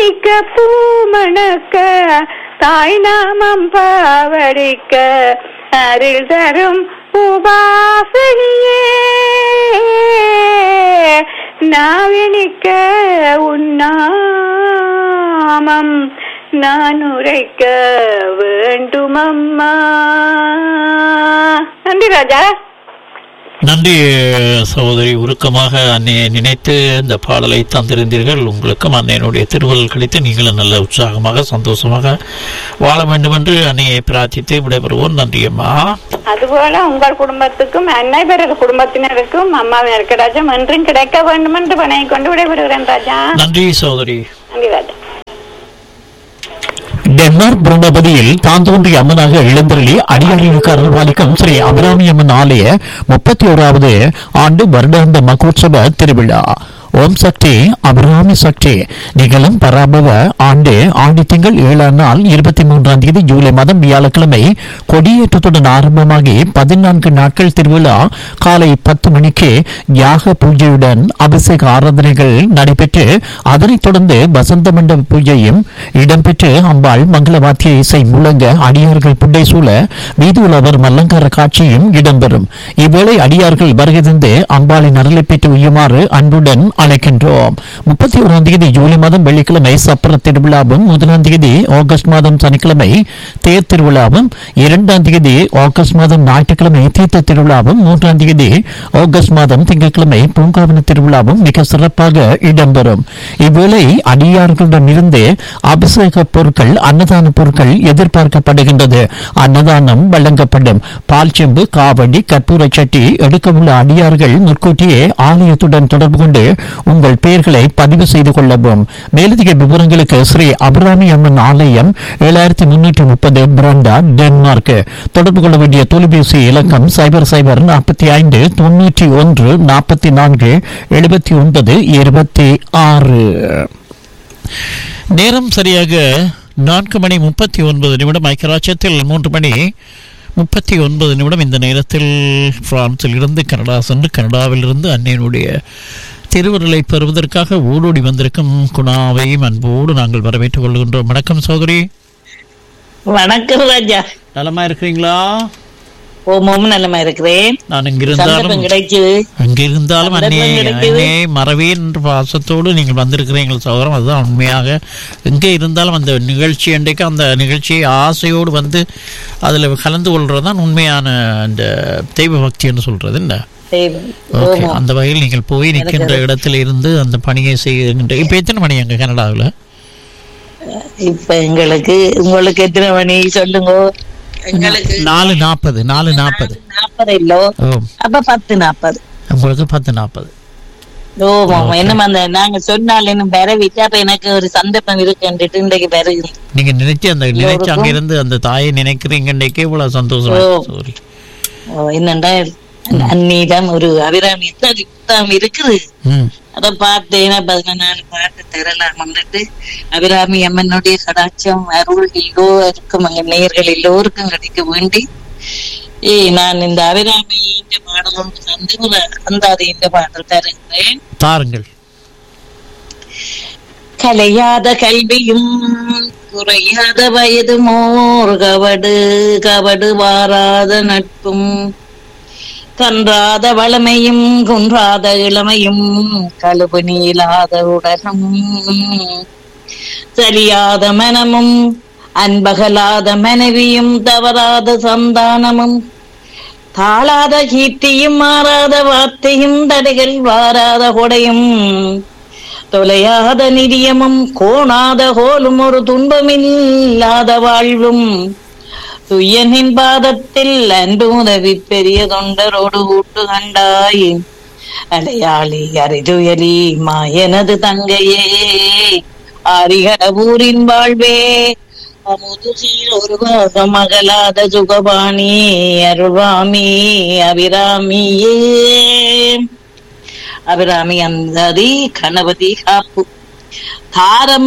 இனிக்க பூமணக்க தாய் நாமம் பாவடிக்க அருள் தரும் உபாசகியே நாவினிக்க உன்னாமம் நான் உரைக்க வேண்டுமம்மா நன்றி ராஜா நன்றி சகோதரி உருக்கமாக அன்னையை நினைத்து இந்த பாடலை தந்திருந்தீர்கள் உங்களுக்கும் அன்னையனுடைய திருவள்ளுவர் கிடைத்து நீங்களும் நல்ல உற்சாகமாக சந்தோஷமாக வாழ வேண்டும் என்று அன்னையை பிரார்த்தித்து விடைபெறுவோம் நன்றி அம்மா அதுபோல உங்கள் குடும்பத்துக்கும் அன்னை பிறகு குடும்பத்தினருக்கும் அம்மாவினருக்கு ராஜா என்றும் கிடைக்க வேண்டும் என்று பணையை கொண்டு விடைபெறுகிறேன் ராஜா நன்றி சகோதரி நன்றி ராஜா டென்மார்க் புரணபதியில் தான் தோன்றிய அம்மனாக எழுந்தருளி அடியார்களுக்கு அருள்வாளிக்கும் ஸ்ரீ அபிராமி அம்மன் ஆலய முப்பத்தி ஓராவது ஆண்டு வருடாந்த மகோத்சவ திருவிழா ஓம் சக்தி அபிராமி சக்தி நிகழும் பராபவ ஆண்டு ஆண்டு திங்கள் ஏழாம் நாள் இருபத்தி மூன்றாம் தேதி ஜூலை மாதம் வியாழக்கிழமை கொடியேற்றத்துடன் ஆரம்பமாகி பதினான்கு நாட்கள் திருவிழா காலை பத்து மணிக்கு யாக பூஜையுடன் அபிஷேக ஆராதனைகள் நடைபெற்று அதனைத் தொடர்ந்து வசந்த மண்டப பூஜையும் இடம்பெற்று அம்பாள் மங்கள வாத்திய இசை முழங்க அடியார்கள் புண்டை சூழ வீதியுலவர் மல்லங்கார காட்சியும் இடம்பெறும் இவ்வேளை அடியார்கள் வருகை தந்து அம்பாளின் அருளை பெற்று உய்யுமாறு அன்புடன் அழைக்கின்றோம் முப்பத்தி ஓராம் தேதி ஜூலை மாதம் வெள்ளிக்கிழமை சப்பர திருவிழாவும் முதலாம் தேதி ஆகஸ்ட் மாதம் சனிக்கிழமை தேர் திருவிழாவும் இரண்டாம் தேதி ஆகஸ்ட் மாதம் ஞாயிற்றுக்கிழமை தீர்த்த திருவிழாவும் மூன்றாம் தேதி ஆகஸ்ட் மாதம் திங்கட்கிழமை பூங்காவன திருவிழாவும் மிக சிறப்பாக இடம்பெறும் இவ்வேளை அடியார்களிடமிருந்து அபிஷேக பொருட்கள் அன்னதான பொருட்கள் எதிர்பார்க்கப்படுகின்றது அன்னதானம் வழங்கப்படும் பால் செம்பு காவடி கற்பூர சட்டி எடுக்கவுள்ள அடியார்கள் முற்கூட்டியே ஆலயத்துடன் தொடர்பு கொண்டு உங்கள் பெயர்களை பதிவு செய்து கொள்ளவும் மேலதிக விவரங்களுக்கு ஸ்ரீ அபிராமி அம்மன் ஆலயம் ஏழாயிரத்தி முன்னூற்றி முப்பது பிரண்டா டென்மார்க் தொடர்பு கொள்ள வேண்டிய தொலைபேசி இலக்கம் சைபர் சைபர் நாற்பத்தி ஐந்து தொண்ணூற்றி ஒன்று நாற்பத்தி நான்கு எழுபத்தி ஒன்பது இருபத்தி ஆறு நேரம் சரியாக நான்கு மணி முப்பத்தி ஒன்பது நிமிடம் ஐக்கியராட்சியத்தில் மூன்று மணி முப்பத்தி ஒன்பது நிமிடம் இந்த நேரத்தில் பிரான்சில் இருந்து கனடா சென்று கனடாவிலிருந்து அன்னையினுடைய திருவருளை பெறுவதற்காக ஊடோடி வந்திருக்கும் குணாவையும் அன்போடு நாங்கள் வரவேற்றுக் கொள்கின்றோம் வணக்கம் சோதரி வணக்கம் ராஜா நலமா இருக்கிறீங்களா ஓமோம் நல்லமா இருக்கிறேன் நான் இங்கிருந்தாலும் சந்தர்ப்பம் கிடைக்குது அங்கிருந்தாலும் அன்னையை சந்தர்ப்பம் கிடைக்குது. அன்னையை மறவேன் என்ற பாசத்தோடு நீங்கள் வந்திருக்கிறீர்கள் சகோதரம் அதுதான் உண்மையாக எங்கே இருந்தாலும் அந்த நிகழ்ச்சி அன்றைக்கு அந்த நிகழ்ச்சியை ஆசையோடு வந்து அதில் கலந்து கொள்வது தான் உண்மையான அந்த தெய்வ பக்தி என்று சொல்றது என்ன தெய்வம். ஓகே ஓமோ. அந்த வகையில் நீங்கள் போய் நிற்கின்ற இடத்துல இருந்து அந்த பணியை செய்கின்ற இப்போ எத்தனை மணி அங்கே கனடாவில் இப்ப எங்களுக்கு உங்களுக்கு எத்தனை மணி சொல்லுங்க எங்களுக்கு நாலு நாற்பது நாலு நாற்பது நாற்பது இல்லோ ஓ அப்ப பத்து நாற்பது உங்களுக்கு பத்து நாற்பது ஓமோ என்ன அந்த நாங்க சொன்னால் இன்னும் பெறவிட்டு அப்ப எனக்கு ஒரு சந்தர்ப்பம் இருக்குன்ட்டு இன்றைக்கு பெறகு நீங்க நினைச்சு அந்த நினைச்சு அங்க இருந்து அந்த தாயை நினைக்கிறீங்க இன்னைக்கே இவ்வளவு சந்தோஷமா ஓ. சாரி என்னண்டா அன்னிடம் ஒரு அபிராமி யுத்தம் இருக்குது ம் அத பார்த்தேன் பதினாலு பாட்டு தரலாம் வந்துட்டு அபிராமி அம்மனுடைய கடாட்சம் அருள் எல்லோருக்கும் அங்க நேயர்கள் எல்லோருக்கும் கிடைக்க வேண்டி ஏய் நான் இந்த அபிராமி இந்த பாடல் ஒன்று தந்து ஒரு அந்தாதி இந்த பாடல் தருகிறேன் தாருங்கள் கலையாத கல்வியும் குறையாத வயது மோர் கவடு கவடு வாராத நட்பும் கன்றாத வளமையும் குன்றாத இளமையும் கழுவு நீளாத உடலும் சரியாத மனமும் அன்பகலாத மனைவியும் தவறாத சந்தானமும் தாளாத கீர்த்தியும் மாறாத வார்த்தையும் தடைகள் வாராத கொடையும் தொலையாத நிதியமும் கோணாத கோலும் ஒரு துன்பமில்லாத வாழ்வும் துய்யனின் பாதத்தில் அன்பு உதவி பெரிய தொண்டரோடு கூட்டு கண்டாய் அலையாளி அரிதுயலி மாயனது தங்கையே ஆரிகடபூரின் வாழ்வே அமுதுசீர் ஒரு பாகம் அகலாத சுகபாணி அருள்வாமி அபிராமியே அபிராமி அந்ததி கணபதி காப்பு தாரம